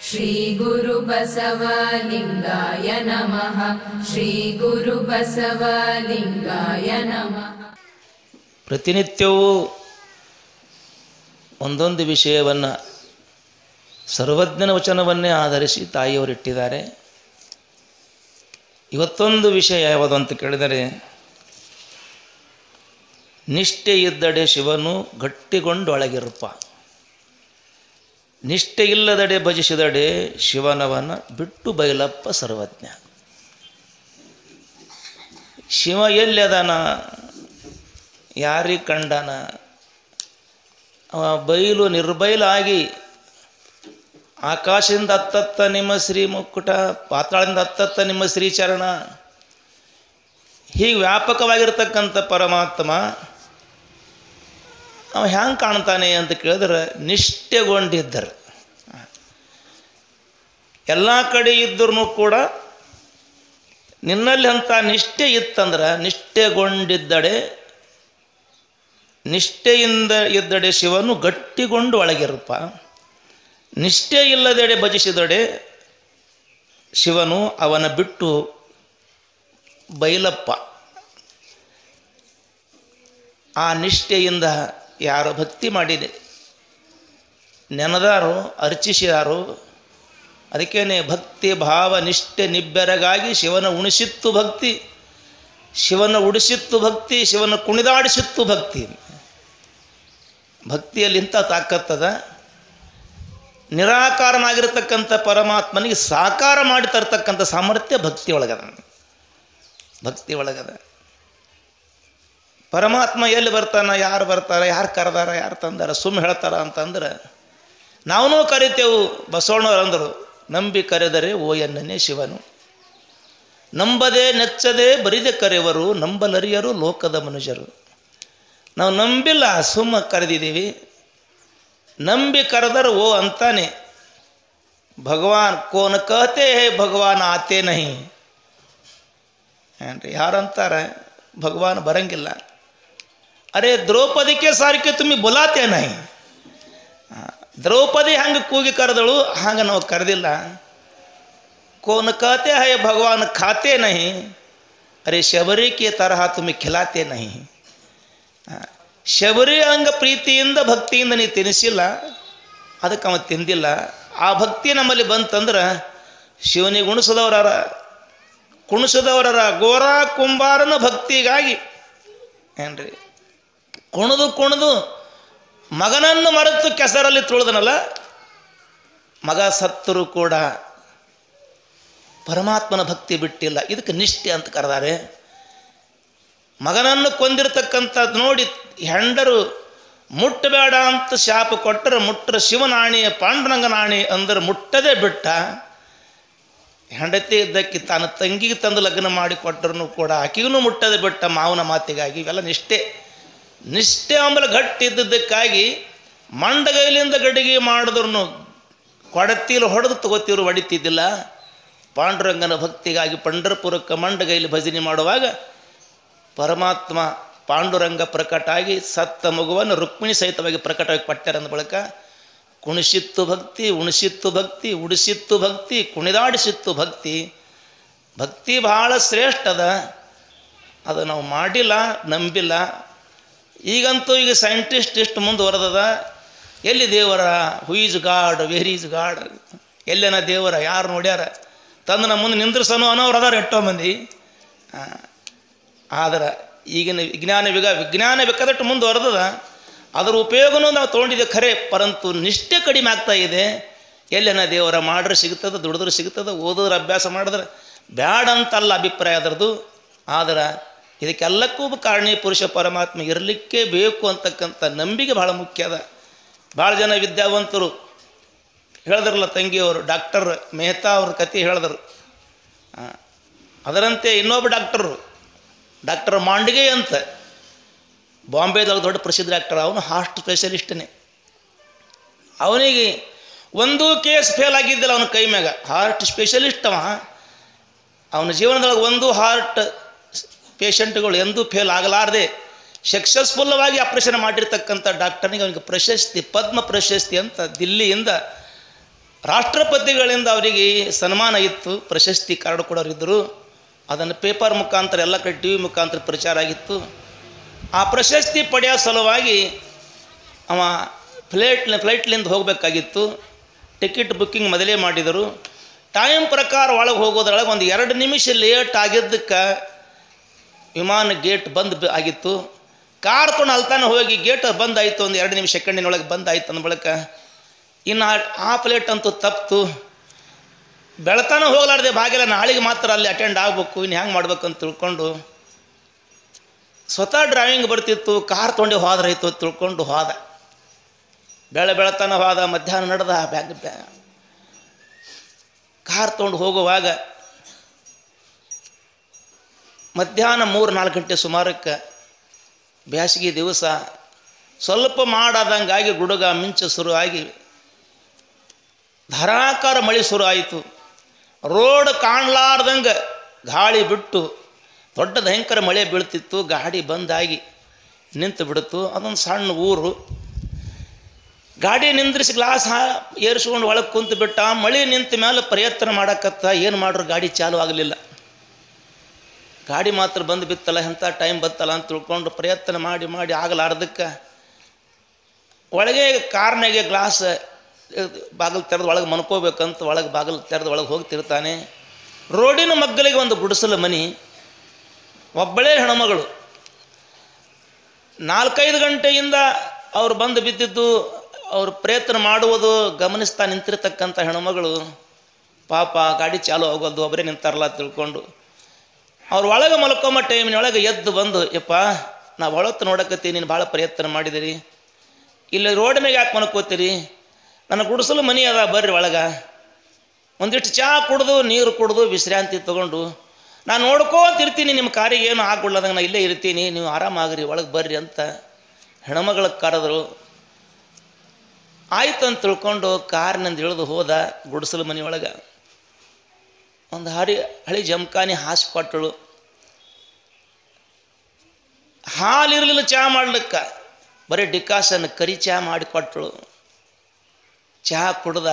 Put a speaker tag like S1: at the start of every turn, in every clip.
S1: श्रीगुरुबसवलिङ्गाय नमः श्रीगुरुबसवलिङ्गाय नमः
S2: ಪ್ರತಿನಿತ್ಯವೂ ಒಂದೊಂದು ವಿಷಯವನ್ನು ಸರ್ವಜ್ಞನ ವಚನವನ್ನೇ ಆಧರಿಸಿ ತಾಯಿಯವರು ಇಟ್ಟಿದ್ದಾರೆ ಇವತ್ತೊಂದು ವಿಷಯ ಯಾವುದು ಅಂತ ಕೇಳಿದರೆ ನಿಷ್ಠೆ ಇದ್ದಡೆ ಶಿವನು ಗಟ್ಟಿಗೊಂಡು ಒಳಗಿರುಪ ನಿಷ್ಠೆ ಇಲ್ಲದಡೆ ಭಜಿಸಿದಡೆ ಶಿವನವನ ಬಿಟ್ಟು ಬಯಲಪ್ಪ ಸರ್ವಜ್ಞ ಶಿವ ಎಲ್ಲಿ ಅದಾನ ಯಾರಿಗೆ ಕಂಡನ ಅವ ಬಯಲು ನಿರ್ಬಯಲಾಗಿ ಆಕಾಶದಿಂದ ಹತ್ತತ್ತ ನಿಮ್ಮ ಶ್ರೀ ಮುಕ್ಕುಟ ಪಾತಾಳದಿಂದ ಹತ್ತತ್ತ ನಿಮ್ಮ ಶ್ರೀಚರಣ ಹೀಗೆ ವ್ಯಾಪಕವಾಗಿರ್ತಕ್ಕಂಥ ಪರಮಾತ್ಮ ಅವ ಹ್ಯಾಂಗೆ ಕಾಣ್ತಾನೆ ಅಂತ ಕೇಳಿದ್ರೆ ನಿಷ್ಠೆಗೊಂಡಿದ್ದರು ಎಲ್ಲ ಕಡೆ ಇದ್ರೂ ಕೂಡ ನಿನ್ನಲ್ಲಿ ಅಂಥ ನಿಷ್ಠೆ ಇತ್ತಂದ್ರೆ ನಿಷ್ಠೆಗೊಂಡಿದ್ದಡೆ ನಿಷ್ಠೆಯಿಂದ ಇದ್ದಡೆ ಶಿವನು ಗಟ್ಟಿಗೊಂಡು ಒಳಗಿರಪ್ಪ ನಿಷ್ಠೆ ಇಲ್ಲದೆಡೆ ಭಜಿಸಿದಡೆ ಶಿವನು ಅವನ ಬಿಟ್ಟು ಬೈಲಪ್ಪ ಆ ನಿಷ್ಠೆಯಿಂದ ಯಾರು ಭಕ್ತಿ ಮಾಡಿದೆ ನೆನೆದಾರು ಅರ್ಚಿಸಿದಾರು ಅದಕ್ಕೇನೆ ಭಕ್ತಿ ಭಾವ ನಿಷ್ಠೆ ನಿಬ್ಬೆರಗಾಗಿ ಶಿವನ ಉಣಿಸಿತ್ತು ಭಕ್ತಿ ಶಿವನ ಉಡಿಸಿತ್ತು ಭಕ್ತಿ ಶಿವನ ಕುಣಿದಾಡಿಸಿತ್ತು ಭಕ್ತಿ ಭಕ್ತಿಯಲ್ಲಿ ಇಂಥ ತಾಕತ್ತದ ನಿರಾಕಾರನಾಗಿರ್ತಕ್ಕಂಥ ಪರಮಾತ್ಮನಿಗೆ ಸಾಕಾರ ಮಾಡಿ ತರ್ತಕ್ಕಂಥ ಸಾಮರ್ಥ್ಯ ಭಕ್ತಿ ಒಳಗದ ಭಕ್ತಿ ಒಳಗದ ಪರಮಾತ್ಮ ಎಲ್ಲಿ ಬರ್ತಾನ ಯಾರು ಬರ್ತಾರ ಯಾರು ಕರೆದಾರ ಯಾರು ತಂದಾರ ಸುಮ್ಮ ಹೇಳ್ತಾರ ಅಂತಂದ್ರೆ ನಾವೂ ಕರಿತೇವು ಬಸವಣ್ಣವ್ರು ಅಂದರು ನಂಬಿ ಕರೆದರೆ ಓ ಎನ್ನನೇ ಶಿವನು ನಂಬದೆ ನೆಚ್ಚದೆ ಬರಿದೆ ಕರೆಯವರು ನಂಬಲರಿಯರು ಲೋಕದ ಮನುಷ್ಯರು ನಾವು ನಂಬಿಲ್ಲ ಸುಮ್ಮ ಕರೆದಿದ್ದೀವಿ ನಂಬಿ ಕರೆದರೆ ಓ ಅಂತಾನೆ ಭಗವಾನ್ ಕೋನ ಕಹತೆ ಹೇ ಭಗವಾನ್ ಆತೆ ನಹಿ ಏನ್ರಿ ಯಾರಂತಾರೆ ಭಗವಾನ್ ಬರಂಗಿಲ್ಲ ಅರೆ ದ್ರೌಪದಿಗೆ ಸಾರಿಕೆ ತುಂಬಿ ಬುಲಾತೆ ನಹಿ ದ್ರೌಪದಿ ಹಂಗೆ ಕೂಗಿ ಕರೆದಳು ಹಂಗೆ ನಾವು ಕರೆದಿಲ್ಲ ಕೋನ कहते है भगवान खाते नहीं अरे ಶಬರಿ के ತರಹ ತುಮಿ ಖಿಲಾತೆ ನಹಿ ಶಬರಿ ಹಂಗ ಪ್ರೀತಿಯಿಂದ ಭಕ್ತಿಯಿಂದ ನೀ ತಿನ್ನಿಸಿಲ್ಲ ಅದಕ್ಕೆ ಅವ ತಿಂದಿಲ್ಲ ಆ ಭಕ್ತಿ ನಮ್ಮಲ್ಲಿ ಬಂತಂದ್ರೆ ಶಿವನಿಗೆ ಉಣಿಸಿದವರಾರ ಕುಣಿಸಿದವರರ ಗೋರ ಕುಂಬಾರನ ಭಕ್ತಿಗಾಗಿ ಏನ್ರಿ ಕುಣಿದು ಕುಣಿದು ಮಗನನ್ನು ಮರೆತು ಕೆಸರಲ್ಲಿ ತುಳಿದನಲ್ಲ ಮಗ ಸತ್ತರೂ ಕೂಡ ಪರಮಾತ್ಮನ ಭಕ್ತಿ ಬಿಟ್ಟಿಲ್ಲ ಇದಕ್ಕೆ ನಿಷ್ಠೆ ಅಂತ ಕರೆದಾರೆ ಮಗನನ್ನು ಕೊಂದಿರ್ತಕ್ಕಂಥದ್ದು ನೋಡಿ ಹೆಂಡರು ಮುಟ್ಟಬೇಡ ಅಂತ ಶಾಪ ಕೊಟ್ಟರೆ ಮುಟ್ಟರೆ ಶಿವನಾಣಿ ಪಾಂಡುರಂಗನಾಣಿ ಅಂದ್ರೆ ಮುಟ್ಟದೇ ಬಿಟ್ಟ ಹೆಂಡತಿ ಇದ್ದಕ್ಕೆ ತಾನು ತಂಗಿಗೆ ತಂದು ಲಗ್ನ ಮಾಡಿ ಕೊಟ್ಟರು ಕೂಡ ಆಕೆಗೂ ಮುಟ್ಟದೆ ಬಿಟ್ಟ ಮಾವನ ಮಾತಿಗಾಗಿ ಇವೆಲ್ಲ ನಿಷ್ಠೆ ನಿಷ್ಠೆ ಆಮೇಲೆ ಗಟ್ಟಿ ಇದ್ದದ್ದಕ್ಕಾಗಿ ಮಂಡಗೈಲಿಂದ ಗಡಿಗೆ ಮಾಡಿದ್ರು ಕೊಡತೀಲು ಹೊಡೆದು ತಗೋತೀರು ಹೊಡಿತಿದ್ದಿಲ್ಲ ಪಾಂಡುರಂಗನ ಭಕ್ತಿಗಾಗಿ ಪಂಡರಪುರಕ್ಕೆ ಮಂಡಗೈಲಿ ಭಜನೆ ಮಾಡುವಾಗ ಪರಮಾತ್ಮ ಪಾಂಡುರಂಗ ಪ್ರಕಟ ಆಗಿ ಸತ್ತ ಮಗುವನ್ನು ರುಕ್ಮಿಣಿ ಸಹಿತವಾಗಿ ಪ್ರಕಟವಾಗಿ ಪಟ್ಟಾರಂದ ಬಳಿಕ ಕುಣಿಸಿತ್ತು ಭಕ್ತಿ ಉಣಿಸಿತ್ತು ಭಕ್ತಿ ಉಡಿಸಿತ್ತು ಭಕ್ತಿ ಕುಣಿದಾಡಿಸಿತ್ತು ಭಕ್ತಿ ಭಕ್ತಿ ಭಾಳ ಶ್ರೇಷ್ಠದ ಅದು ನಾವು ಮಾಡಿಲ್ಲ ನಂಬಿಲ್ಲ ಈಗಂತೂ ಈಗ ಸೈಂಟಿಸ್ಟ್ ಇಷ್ಟು ಮುಂದುವರೆದದ ಎಲ್ಲಿ ದೇವರ who is God where is God ಎಲ್ಲೇನ ದೇವರ ಯಾರು ನೋಡ್ಯಾರ ತಂದು ನಮ್ಮ ಮುಂದೆ ನಿಂದ್ರಿಸನು ಅನ್ನೋರು ಅದಾರ ಎಷ್ಟೋ ಮಂದಿ ಆದ್ರೆ ಈಗಿನ ವಿಜ್ಞಾನ ವಿಗ ವಿಜ್ಞಾನ ಬೇಕಾದಷ್ಟು ಮುಂದುವರೆದದ ಅದರ ಉಪಯೋಗನೂ ನಾವು ತೊಗೊಂಡಿದ್ದೆ ಖರೆ ಪರಂತು ನಿಷ್ಠೆ ಕಡಿಮೆ ಆಗ್ತಾ ಇದೆ ಎಲ್ಲೇನ ದೇವರ ಮಾಡ್ರೆ ಸಿಗ್ತದೆ ದುಡಿದ್ರೆ ಸಿಗ್ತದೆ ಓದಿದ್ರೆ ಅಭ್ಯಾಸ ಮಾಡಿದ್ರೆ ಬ್ಯಾಡ ಅಂತಲ್ಲ ಅಭಿಪ್ರಾಯ ಅದರದು ಆದ್ರೆ ಇದಕ್ಕೆಲ್ಲಕ್ಕೂ ಕಾರಣೀಯ ಪುರುಷ ಪರಮಾತ್ಮ ಇರಲಿಕ್ಕೆ ಬೇಕು ಅಂತಕ್ಕಂಥ ನಂಬಿಕೆ ಭಾಳ ಮುಖ್ಯ ಅದ ಭಾಳ ಜನ ವಿದ್ಯಾವಂತರು ಹೇಳಿದ್ರಲ್ಲ ತಂಗಿಯವರು ಡಾಕ್ಟರ್ ಮೆಹ್ತಾ ಅವ್ರ ಕತೆ ಹೇಳಿದ್ರು ಆ, ಅದರಂತೆ ಇನ್ನೊಬ್ಬ ಡಾಕ್ಟರು ಡಾಕ್ಟರ್ ಮಾಂಡಿಗೆ ಅಂತ ಬಾಂಬೆದಾಗ ದೊಡ್ಡ ಪ್ರಸಿದ್ಧ ಡಾಕ್ಟರ್ ಅವನು ಹಾರ್ಟ್ ಸ್ಪೆಷಲಿಸ್ಟನೇ ಅವನಿಗೆ ಒಂದೂ ಕೇಸ್ ಫೇಲ್ ಆಗಿದ್ದಿಲ್ಲ ಅವನ ಕೈ ಮ್ಯಾಗ ಹಾರ್ಟ್ ಸ್ಪೆಷಲಿಸ್ಟ್ ಅವ ಅವನ ಜೀವನದೊಳಗೆ ಒಂದು ಹಾರ್ಟ್ ಪೇಷಂಟ್ಗಳು ಎಂದೂ ಫೇಲ್ ಆಗಲಾರದೆ ಸಕ್ಸಸ್ಫುಲ್ಲವಾಗಿ ಆಪ್ರೇಷನ್ ಮಾಡಿರ್ತಕ್ಕಂಥ ಡಾಕ್ಟರ್ನಿಗೆ ಅವನಿಗೆ ಪ್ರಶಸ್ತಿ ಪದ್ಮ ಪ್ರಶಸ್ತಿ ಅಂತ ದಿಲ್ಲಿಯಿಂದ ರಾಷ್ಟ್ರಪತಿಗಳಿಂದ ಅವರಿಗೆ ಸನ್ಮಾನ ಇತ್ತು ಪ್ರಶಸ್ತಿ ಕಾರ್ಡ್ ಕೊಡೋರಿದ್ದರು ಅದನ್ನು ಪೇಪರ್ ಮುಖಾಂತರ ಎಲ್ಲ ಕಡೆ ಟಿ ವಿ ಮುಖಾಂತರ ಪ್ರಚಾರ ಆಗಿತ್ತು ಆ ಪ್ರಶಸ್ತಿ ಪಡೆಯೋ ಸಲುವಾಗಿ ಅವ ಫ್ಲೈಟ್ ಫ್ಲೈಟ್ಲಿಂದ ಹೋಗಬೇಕಾಗಿತ್ತು ಟಿಕೆಟ್ ಬುಕ್ಕಿಂಗ್ ಮೊದಲೇ ಮಾಡಿದರು ಟೈಮ್ ಪ್ರಕಾರ ಒಳಗೆ ಹೋಗೋದ್ರೊಳಗೆ ಒಂದು ಎರಡು ನಿಮಿಷ ಲೇಟ್ ಆಗಿದ್ದಕ್ಕೆ ವಿಮಾನ ಗೇಟ್ ಬಂದ್ ಬ- ಆಗಿತ್ತು ಕಾರ್ ಕೊಂಡು ಅಲ್ತಾನೆ ಹೋಗಿ ಗೇಟ್ ಬಂದಾಯಿತು ಒಂದು ಎರಡು ನಿಮಿಷ ಸೆಕೆಂಡಿನೊಳಗೆ ಬಂದಾಯ್ತು ಅಂದ ಬಳಿಕ ಇನ್ನು ಆ- ಆ ಪ್ಲೇಟ್ ಅಂತೂ ತಪ್ಪಿತು ಬೆಳತಾನ ಹೋಗ್ಲಾರ್ದೆ ಭಾಗ್ಯಲ್ಲ ನಾಳೆಗೆ ಮಾತ್ರ ಅಲ್ಲಿ ಅಟೆಂಡ್ ಆಗಬೇಕು ಇನ್ನು ಹೆಂಗೆ ಮಾಡ್ಬೇಕು ಅಂತ ತಿಳ್ಕೊಂಡು ಸ್ವತಃ ಡ್ರೈವಿಂಗ್ ಬರ್ತಿತ್ತು ಕಾರ್ ತೊಗೊಂಡು ಹೋದ್ರಾಯ್ತು ಅಂತ ತಿಳ್ಕೊಂಡು ಹೋದ ಬೆಳೆ ಬೆಳತಾನ ಹೋದ ಮಧ್ಯಾಹ್ನ ನಡೆದ ಬ್ಯಾಗ್ ಬ್ಯಾ ಕಾರ್ ತೊಗೊಂಡು ಹೋಗುವಾಗ ಮಧ್ಯಾಹ್ನ ಮೂರು ನಾಲ್ಕು ಗಂಟೆ ಸುಮಾರಕ್ಕೆ ಬ್ಯಾಸಿಗೆ ದಿವಸ ಸ್ವಲ್ಪ ಮಾಡಾದಂಗಾಗಿ ಗುಡುಗ ಮಿಂಚು ಶುರು ಆಗಿ ಧಾರಾಕಾರ ಮಳೆ ಶುರು ಆಯಿತು ರೋಡ್ ಕಾಣಲಾರ್ದಂಗೆ ಗಾಳಿ ಬಿಟ್ಟು ದೊಡ್ಡ ಭಯಂಕರ ಮಳೆ ಬೀಳ್ತಿತ್ತು ಗಾಡಿ ಬಂದಾಗಿ ನಿಂತು ಬಿಡ್ತು ಅದೊಂದು ಸಣ್ಣ ಊರು ಗಾಡಿ ನಿಂದ್ರಿಸಿ ಗ್ಲಾಸ್ ಹಾ ಏರಿಸ್ಕೊಂಡು ಒಳಗೆ ಕುಂತು ಬಿಟ್ಟ ಮಳೆ ನಿಂತ ಮೇಲೆ ಪ್ರಯತ್ನ ಮಾಡಕತ್ತ ಏನು ಮಾಡ್ರು ಗಾಡಿ ಚಾಲು ಆಗಲಿಲ್ಲ ಗಾಡಿ ಮಾತ್ರ ಬಂದು ಬಿತ್ತಲ್ಲ ಎಂಥ ಟೈಮ್ ಬತ್ತಲ್ಲ ಅಂತ ತಿಳ್ಕೊಂಡು ಪ್ರಯತ್ನ ಮಾಡಿ ಮಾಡಿ ಆಗಲಾರ್ದಕ್ಕೆ ಒಳಗೆ ಕಾರ್ನಾಗೆ ಗ್ಲಾಸ್ ಬಾಗಿಲು ತೆರೆದು ಒಳಗೆ ಮನ್ಕೋಬೇಕಂತ ಒಳಗೆ ಬಾಗಿಲು ತೆರೆದು ಒಳಗೆ ಹೋಗ್ತಿರ್ತಾನೆ ರೋಡಿನ ಮಗ್ಗಲಿಗೆ ಒಂದು ಗುಡಿಸಲು ಮನೆ ಒಬ್ಬಳೇ ಹೆಣ್ಮಗಳು ನಾಲ್ಕೈದು ಗಂಟೆಯಿಂದ ಅವ್ರು ಬಂದು ಬಿದ್ದಿದ್ದು ಅವ್ರು ಪ್ರಯತ್ನ ಮಾಡುವುದು ಗಮನಿಸ್ತಾ ನಿಂತಿರ್ತಕ್ಕಂಥ ಹೆಣ್ಮಗಳು ಪಾಪ ಗಾಡಿ ಚಾಲು ಆಗೋದು ಒಬ್ಬರೇ ನಿಂತಾರಲ್ಲ ತಿಳ್ಕೊಂಡು ಅವ್ರು ಒಳಗೆ ಮಲ್ಕೊಂಬ ಟೈಮಿನೊಳಗೆ ಎದ್ದು ಬಂದು ಯಪ್ಪ ನಾ ಒಳತ್ತು ನೋಡಕತ್ತೀನಿ ನೀನು ಭಾಳ ಪ್ರಯತ್ನ ಮಾಡಿದಿರಿ ಇಲ್ಲಿ ರೋಡ್ ಮ್ಯಾಗ ಯಾಕೆ ಮಲ್ಕೋತೀರಿ ನನ್ನ ಗುಡಿಸಲು ಮನಿ ಅದ ಬರ್ರಿ ಒಳಗೆ ಒಂದಿಷ್ಟು ಚಹಾ ಕುಡ್ದು ನೀರು ಕುಡ್ದು ವಿಶ್ರಾಂತಿ ತೊಗೊಂಡು ನಾನು ನೋಡ್ಕೋತಿರ್ತೀನಿ ನಿಮ್ಮ ಕಾರಿಗೆ ಏನು ಆಗ್ಬಿಡ್ಲದಂಗೆ ನಾ ಇಲ್ಲೇ ಇರ್ತೀನಿ ನೀವು ಆರಾಮಾಗ್ರಿ ಒಳಗೆ ಬರ್ರಿ ಅಂತ ಹೆಣ್ಮಗಳ ಕರೆದ್ರು ಆಯ್ತು ಅಂತ ತಿಳ್ಕೊಂಡು ಕಾರ್ನಿಂದ ಇಳಿದು ಹೋದ ಗುಡಿಸಲು ಮನೆ ಒಳಗೆ ಒಂದು ಹರಿ ಹಳಿ ಜಮಖಾನಿ ಹಾಸಿ ಕೊಟ್ಟಳು ಹಾಲಿರಲಿಲ್ಲ ಚಹಾ ಮಾಡ್ಲಿಕ್ಕೆ ಬರೀ ಡಿಕಾಸನ್ ಕರಿ ಚಹಾ ಮಾಡಿ ಕೊಟ್ಟಳು ಚಹಾ ಕುಡ್ದ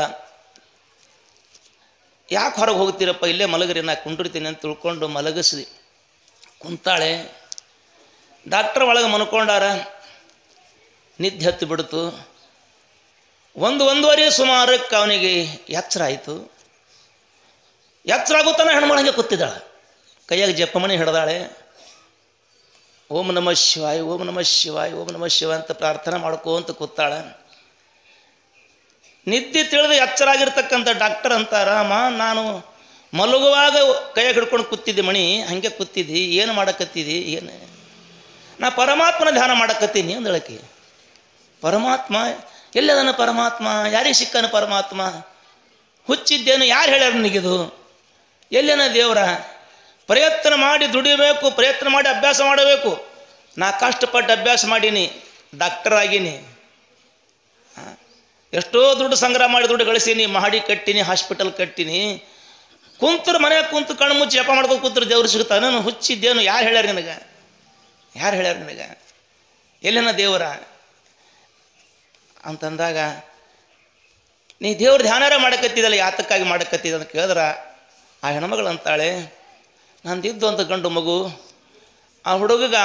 S2: ಯಾಕೆ ಹೊರಗೆ ಹೋಗ್ತೀರಪ್ಪ ಇಲ್ಲೇ ಮಲಗ್ರಿ ನಾ ಕುಂಡಿರ್ತೀನಿ ಅಂತ ತಿಳ್ಕೊಂಡು ಮಲಗಿಸಿ ಕುಂತಾಳೆ ಡಾಕ್ಟ್ರ್ ಒಳಗೆ ಮನ್ಕೊಂಡಾರ ನಿದ್ದೆ ಹತ್ತು ಬಿಡ್ತು ಒಂದು ಒಂದೂವರೆ ಸುಮಾರಕ್ಕೆ ಅವನಿಗೆ ಎಚ್ಚರ ಆಯಿತು ಎಚ್ಚರ ಆಗುತ್ತಾನೆ ಹೆಣ್ಮಳಂಗೆ ಕೂತಿದ್ದಾಳೆ ಕೈಯಾಗ ಜಪಮಣಿ ಹಿಡ್ದಾಳೆ ಓಂ ನಮ ಶಿವಾಯ ಓಂ ನಮ ಶಿವಾಯ ಓಂ ನಮ ಶಿವಾಯ ಅಂತ ಪ್ರಾರ್ಥನೆ ಮಾಡ್ಕೋಂತ ಕೂತಾಳೆ ನಿದ್ದೆ ತಿಳಿದು ಎಚ್ಚರಾಗಿರ್ತಕ್ಕಂಥ ಡಾಕ್ಟರ್ ಅಂತಾರ ಅಮ್ಮ ನಾನು ಮಲಗುವಾಗ ಕೈಯಾಗ ಹಿಡ್ಕೊಂಡು ಕೂತಿದ್ದೆ ಮಣಿ ಹಾಗೆ ಕೂತಿದ್ದಿ ಏನು ಮಾಡಕತ್ತಿದ್ದಿ ಏನು ನಾ ಪರಮಾತ್ಮನ ಧ್ಯಾನ ಮಾಡಕತ್ತೀನಿ ಅಂದಳಕಿ ಪರಮಾತ್ಮ ಎಲ್ಲದನ ಪರಮಾತ್ಮ ಯಾರಿಗೆ ಸಿಕ್ಕನ ಪರಮಾತ್ಮ ಹುಚ್ಚಿದ್ದೇನು ಯಾರು ಹೇಳ್ಯಾರ ನನಗಿದು ಎಲ್ಲೇನ ದೇವರ ಪ್ರಯತ್ನ ಮಾಡಿ ದುಡಿಬೇಕು ಪ್ರಯತ್ನ ಮಾಡಿ ಅಭ್ಯಾಸ ಮಾಡಬೇಕು ನಾ ಕಷ್ಟಪಟ್ಟು ಅಭ್ಯಾಸ ಮಾಡೀನಿ ಡಾಕ್ಟರ್ ಆಗೀನಿ ಆ, ಎಷ್ಟೋ ದುಡ್ಡು ಸಂಗ್ರಹ ಮಾಡಿ ದುಡ್ಡು ಗಳಿಸೀನಿ ಮಾಡಿ ಕಟ್ಟಿನಿ ಹಾಸ್ಪಿಟಲ್ ಕಟ್ಟಿನಿ ಕುಂತರು ಮನೆಯಾಗ ಕುಂತು ಕಣ್ಣು ಮುಚ್ಚಿ ಜಪ ಮಾಡ್ಕೊಂಡು ಕೂತ್ರು ದೇವ್ರು ಸಿಗ್ತಾನೆ ನಾನು ಹುಚ್ಚಿದ್ದೇನು ಯಾರು ಹೇಳ್ಯಾರ ನಿನಗೆ ಯಾರು ಹೇಳ್ಯಾರ ನಿನಗೆ ಎಲ್ಲಿನ ದೇವರ ಅಂತಂದಾಗ ನೀ ದೇವ್ರ ಧ್ಯಾನಾರ ಮಾಡಕತ್ತಿದಲ್ಲ ಯಾತಕ್ಕಾಗಿ ಮಾಡಕತ್ತಿದ ಅಂತ ಕೇಳಿದ್ರ ಆ ಹೆಣ್ಮಗಳು ಅಂತಾಳೆ ನಂದಿದ್ದು ಅಂತ ಗಂಡು ಮಗು ಆ ಹುಡುಗಗ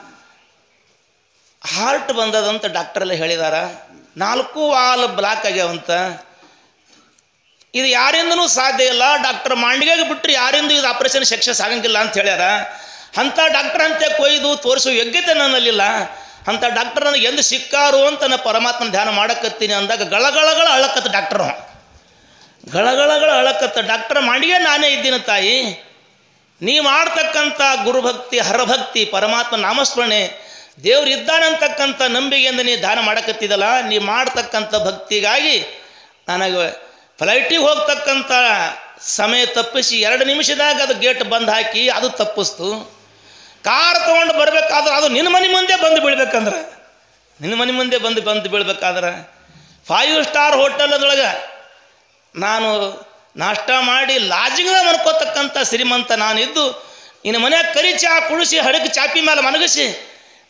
S2: ಹಾರ್ಟ್ ಬಂದದಂತ ಡಾಕ್ಟ್ರೆಲ್ಲ ಹೇಳಿದಾರ ನಾಲ್ಕು ವಾಲ್ ಬ್ಲಾಕ್ ಆಗ್ಯಾವಂತ ಇದು ಯಾರಿಂದನೂ ಸಾಧ್ಯ ಇಲ್ಲ ಡಾಕ್ಟರ್ ಮಾಂಡಿಗೆಗೆ ಬಿಟ್ಟರೆ ಯಾರಿಂದ ಇದು ಆಪರೇಷನ್ ಸಕ್ಸಸ್ ಆಗಂಗಿಲ್ಲ ಅಂತ ಹೇಳ್ಯಾರ ಅಂಥ ಡಾಕ್ಟರ್ ಅಂತೆ ಕೊಯ್ದು ತೋರಿಸೋ ಯೋಗ್ಯತೆ ನನ್ನಲ್ಲಿಲ್ಲ ಅಂಥ ಡಾಕ್ಟರ್ ನನಗೆ ಎಂದು ಸಿಕ್ಕಾರು ಅಂತ ನಾ ಪರಮಾತ್ಮನ ಧ್ಯಾನ ಮಾಡಕತ್ತೀನಿ ಅಂದಾಗ ಗಳಗಳಗಳ ಅಳಕತ್ತ ಡಾಕ್ಟ್ರು ಗಳಗಳಗಳ ಅಳಕತ್ತ ಡಾಕ್ಟರ್ ಮಾಡಿಗೆ ನಾನೇ ಇದ್ದೀನಿ ತಾಯಿ ನೀ ಮಾಡ್ತಕ್ಕಂಥ ಗುರುಭಕ್ತಿ ಹರಭಕ್ತಿ ಪರಮಾತ್ಮ ನಾಮಸ್ಮರಣೆ ದೇವ್ರು ಇದ್ದಾನಂತಕ್ಕಂಥ ನಂಬಿಕೆಯಿಂದ ನೀ ದಾನ ಮಾಡಕತ್ತಿದಲ್ಲ ನೀ ಮಾಡ್ತಕ್ಕಂಥ ಭಕ್ತಿಗಾಗಿ ನನಗೆ ಫ್ಲೈಟಿಗೆ ಹೋಗ್ತಕ್ಕಂಥ ಸಮಯ ತಪ್ಪಿಸಿ ಎರಡು ನಿಮಿಷದಾಗ ಅದು ಗೇಟ್ ಬಂದ್ ಹಾಕಿ ಅದು ತಪ್ಪಿಸ್ತು ಕಾರ್ ತೊಗೊಂಡು ಬರಬೇಕಾದ್ರೆ ಅದು ನಿನ್ನ ಮನೆ ಮುಂದೆ ಬಂದು ಬೀಳ್ಬೇಕಂದ್ರೆ ನಿನ್ನ ಮನೆ ಮುಂದೆ ಬಂದು ಬಂದು ಬೀಳ್ಬೇಕಾದ್ರೆ ಫೈವ್ ಸ್ಟಾರ್ ಹೋಟೆಲ್ ಅದ್ರೊಳಗೆ ನಾನು ನಾಷ್ಟ ಮಾಡಿ ಲಾಜಿಂಗ್ದ ಮನ್ಕೋತಕ್ಕಂಥ ಶ್ರೀಮಂತ ನಾನಿದ್ದು ಇನ್ನು ಮನ್ಯಾಗ ಕರಿ ಚಹಾ ಕುಡಿಸಿ ಹಡಕ್ಕೆ ಚಾಪಿ ಮೇಲೆ ಮನಗಿಸಿ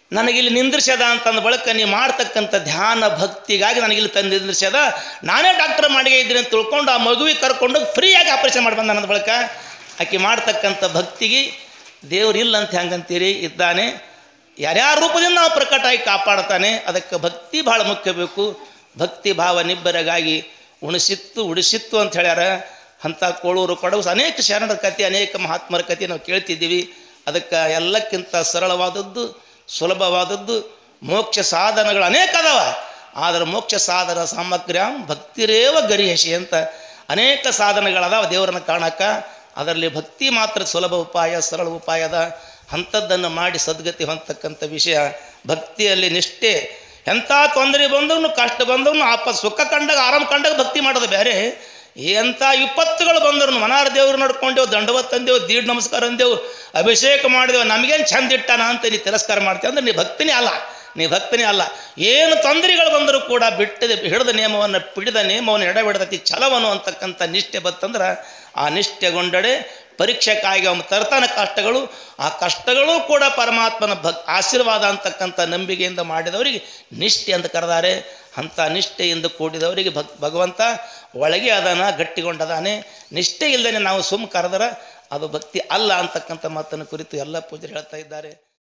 S2: ನನಗಿಲ್ಲಿ ನಿಂದ್ರಿಸ್ಯದ ಅಂತಂದ ಬಳಿಕ ನೀ ಮಾಡ್ತಕ್ಕಂಥ ಧ್ಯಾನ ಭಕ್ತಿಗಾಗಿ ನನಗಿಲ್ಲಿ ತಂದು ನಿಂದ್ರಿಸ್ಯದ ನಾನೇ ಡಾಕ್ಟರ್ ಮಾಡಿಗೆ ಇದ್ದೀನಿ ಅಂತ ತಿಳ್ಕೊಂಡು ಆ ಮಗುವಿಗೆ ಕರ್ಕೊಂಡು ಫ್ರೀಯಾಗಿ ಆಪರೇಷನ್ ಮಾಡಿ ಬಂದ ನನ್ನ ಬಳಿಕ ಆಕೆ ಮಾಡ್ತಕ್ಕಂಥ ಭಕ್ತಿಗೆ ದೇವ್ರು ಇಲ್ಲ ಅಂತ ಹೆಂಗಂತೀರಿ ಇದ್ದಾನೆ ಯಾರ್ಯಾರ ರೂಪದಿಂದ ನಾವು ಪ್ರಕಟವಾಗಿ ಕಾಪಾಡ್ತಾನೆ ಅದಕ್ಕೆ ಭಕ್ತಿ ಭಾಳ ಮುಖ್ಯ ಬೇಕು ಭಕ್ತಿ ಭಾವ ನಿಬ್ಬರಗಾಗಿ ಉಣಿಸಿತ್ತು ಉಡಿಸಿತ್ತು ಅಂತ ಹೇಳ್ಯಾರ ಅಂಥ ಕೋಳೂರು ಕೊಡವು ಅನೇಕ ಶರಣರ ಕಥೆ ಅನೇಕ ಮಹಾತ್ಮರ ಕಥೆ ನಾವು ಕೇಳ್ತಿದ್ದೀವಿ ಅದಕ್ಕೆ ಎಲ್ಲಕ್ಕಿಂತ ಸರಳವಾದದ್ದು ಸುಲಭವಾದದ್ದು ಮೋಕ್ಷ ಸಾಧನಗಳು ಅನೇಕ ಅದಾವ ಆದರೆ ಮೋಕ್ಷ ಸಾಧನ ಸಾಮಗ್ರ್ಯಾಂ ಭಕ್ತಿರೇವ ಗರಿಹಸಿ ಅಂತ ಅನೇಕ ಸಾಧನಗಳದಾವ ದೇವರನ್ನ ಕಾಣಕ್ಕೆ ಅದರಲ್ಲಿ ಭಕ್ತಿ ಮಾತ್ರ ಸುಲಭ ಉಪಾಯ ಸರಳ ಉಪಾಯದ ಅಂಥದ್ದನ್ನು ಮಾಡಿ ಸದ್ಗತಿ ಹೊಂದತಕ್ಕಂಥ ವಿಷಯ ಭಕ್ತಿಯಲ್ಲಿ ನಿಷ್ಠೆ ಎಂಥ ತೊಂದರೆ ಬಂದವನು ಕಷ್ಟ ಬಂದವನು ಆಪ ಸುಖ ಕಂಡಾಗ ಆರಾಮ ಕಂಡಾಗ ಭಕ್ತಿ ಮಾಡೋದು ಬೇರೆ ಎಂಥ ವಿಪತ್ತುಗಳು ಬಂದರು ಮನಾರ ದೇವ್ರು ನಡ್ಕೊಂಡೆವು ದಂಡವತ್ ತಂದೆವು ದೀಡ್ ನಮಸ್ಕಾರ ಅಂದೆವು ಅಭಿಷೇಕ ಮಾಡಿದೆವು ನಮಗೇನು ಚಂದ ಇಟ್ಟಾನ ಅಂತ ನೀ ತಿರಸ್ಕಾರ ಮಾಡ್ತೀವಿ ಅಂದ್ರೆ ನೀ ಭಕ್ತಿನೇ ಅಲ್ಲ ನೀ ಭಕ್ತನೇ ಅಲ್ಲ ಏನು ತೊಂದರೆಗಳು ಬಂದರೂ ಕೂಡ ಬಿಟ್ಟದ ಹಿಡಿದ ನಿಯಮವನ್ನು ಪಿಡಿದ ನಿಯಮವನ್ನು ಎಡಬಿಡದತಿ ಛಲವನು ಅಂತಕ್ಕಂಥ ನಿಷ್ಠೆ ಬತ್ತಂದ್ರೆ ಆ ನಿಷ್ಠೆಗೊಂಡಡೆ ಪರೀಕ್ಷೆಗಾಗಿ ಅವನು ತರ್ತಾನ ಕಷ್ಟಗಳು ಆ ಕಷ್ಟಗಳು ಕೂಡ ಪರಮಾತ್ಮನ ಭಕ್ ಆಶೀರ್ವಾದ ಅಂತಕ್ಕಂಥ ನಂಬಿಕೆಯಿಂದ ಮಾಡಿದವರಿಗೆ ನಿಷ್ಠೆ ಅಂತ ಕರೆದಾರೆ ಅಂಥ ನಿಷ್ಠೆಯಿಂದ ಕೂಡಿದವರಿಗೆ ಭಕ್ ಭಗವಂತ ಒಳಗೆ ಅದಾನ ಗಟ್ಟಿಗೊಂಡದಾನೆ ನಿಷ್ಠೆ ಇಲ್ಲದೇ ನಾವು ಸುಮ್ಮ ಕರೆದರೆ ಅದು ಭಕ್ತಿ ಅಲ್ಲ ಅಂತಕ್ಕಂಥ ಮಾತನ್ನು ಕುರಿತು ಎಲ್ಲ ಪೂಜೆ ಹೇಳ್ತಾ ಇದ್ದಾರೆ